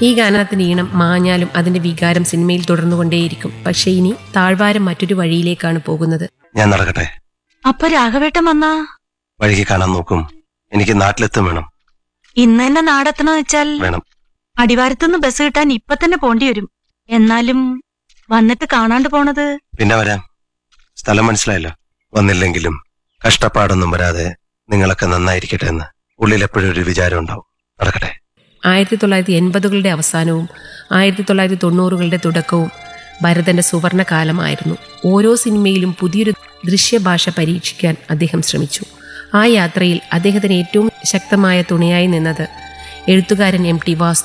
ഈ ഗാനത്തിന്റെ ഈണം മാഞ്ഞാലും അതിന്റെ വികാരം സിനിമയിൽ തുടർന്നുകൊണ്ടേയിരിക്കും പക്ഷേ ഇനി താഴ്വാരം മറ്റൊരു വഴിയിലേക്കാണ് പോകുന്നത് ഞാൻ നടക്കട്ടെ അപ്പൊ രാഘവേട്ടൻ വന്നാ വഴിക്ക് കാണാൻ നോക്കും എനിക്ക് നാട്ടിലെത്തും വേണം ഇന്ന് തന്നെ നാടെത്തണമെന്ന് വെച്ചാൽ വേണം അടിവാരത്തുനിന്ന് ബസ് കിട്ടാൻ ഇപ്പൊ തന്നെ പോണ്ടി വരും എന്നാലും വന്നിട്ട് കാണാണ്ട് പോണത് പിന്നെ വരാം സ്ഥലം മനസ്സിലായല്ലോ വന്നില്ലെങ്കിലും കഷ്ടപ്പാടൊന്നും വരാതെ നിങ്ങളൊക്കെ നന്നായിരിക്കട്ടെ എന്ന് ഉള്ളിൽ എപ്പോഴും ഒരു വിചാരം ഉണ്ടാവും നടക്കട്ടെ ആയിരത്തി തൊള്ളായിരത്തി എൺപതുകളുടെ അവസാനവും ആയിരത്തി തൊള്ളായിരത്തി തൊണ്ണൂറുകളുടെ തുടക്കവും ഭരതന്റെ സുവർണ കാലമായിരുന്നു ഓരോ സിനിമയിലും പുതിയൊരു ദൃശ്യഭാഷ പരീക്ഷിക്കാൻ അദ്ദേഹം ശ്രമിച്ചു ആ യാത്രയിൽ അദ്ദേഹത്തിന് ഏറ്റവും ശക്തമായ തുണയായി നിന്നത് എഴുത്തുകാരൻ എം ടി വാസ്